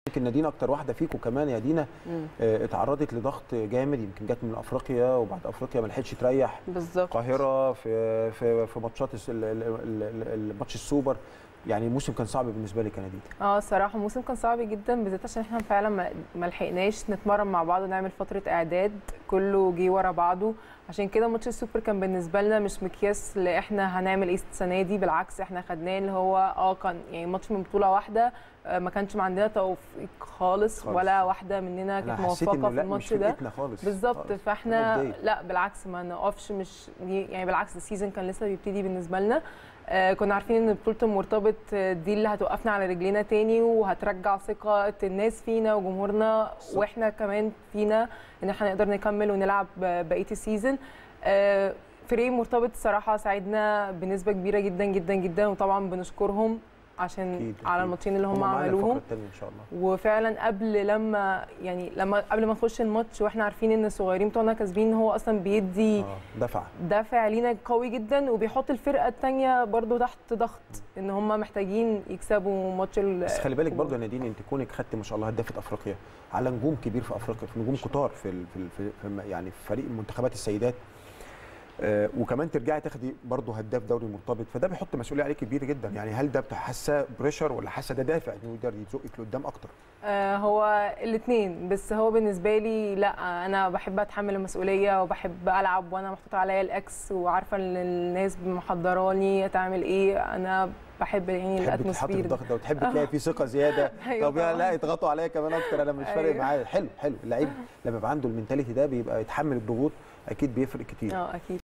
يمكن نادينا اكتر واحده فيكم كمان يا دينا مم. آه، اتعرضت لضغط جامد يمكن جت من افريقيا وبعد افريقيا ما لحقتش تريح بالظبط القاهره في في في ماتشات الس- ال- ال- ال- ال- الماتش السوبر يعني الموسم كان صعب بالنسبه لك يا نادين اه الصراحه الموسم كان صعب جدا بالذات عشان احنا فعلا ما- ما لحقناش نتمرن مع بعض ونعمل فتره اعداد كله جه ورا بعضه عشان كده ماتش السوبر كان بالنسبه لنا مش مقياس اللي احنا هنعمل ايه السنه دي بالعكس احنا خدناه اللي هو اه كان يعني ماتش من بطوله واحده آه، ما كانش عندنا توفيق خالص, خالص. ولا واحده مننا انا كانت حسيت موفقه ان في لا مش الماتش ده فرقتنا خالص بالظبط خالص. فاحنا أنا متضايق. لا بالعكس ما نقفش مش يعني بالعكس السيزون كان لسه بيبتدي بالنسبه لنا آه كنا عارفين ان بطوله المرتبط آه، دي اللي هتوقفنا على رجلينا تاني وهترجع ثقه الناس فينا وجمهورنا بالظبط. واحنا كمان فينا ان احنا نقدر نكمل ونلعب آه، بقيه السيزون آه فريق مرتبط الصراحه ساعدنا بنسبه كبيره جدا جدا جدا وطبعا بنشكرهم عشان أكيد، على أكيد. الماتشين اللي هم معانا عملوهم الفقرة التانية ان شاء الله وفعلا قبل لما يعني لما قبل ما نخش الماتش واحنا عارفين ان الصغيرين بتوعنا كاسبين هو اصلا بيدي اه دفع دافع لينا قوي جدا وبيحط الفرقه الثانيه برضو تحت ضغط ان هم محتاجين يكسبوا ماتش ال- بس خلي بالك برضه يا نادين انت كونك خدت ما شاء الله هدافه افريقيا على نجوم كبير في افريقيا في نجوم كتار في ال- في, ال- في, في يعني في فريق منتخبات السيدات آه وكمان ترجعي تاخدي برضه هداف دوري مرتبط فده بيحط مسؤوليه عليك كبيره جدا يعني هل ده حاسه بريشر ولا حاسه ده دافع انه يقدر يزقك لقدام اكتر آه هو الاثنين بس هو بالنسبه لي لا انا بحب اتحمل المسؤوليه وبحب العب وانا محطوط عليا الاكس وعارفه ان الناس محضراني تعمل ايه انا بحب يعني تحب تتحط في الاتموسفير ده. الضغط ده وتحب تلاقي فيه ثقه زياده أيوة طب يا طبعاً. لا يضغطوا عليا كمان اكتر انا مش فارق أيوة. معايا حلو حلو اللعيب لما يبقى عنده المنتاليتي ده بيبقى يتحمل الضغوط اكيد بيفرق كتير اه اكيد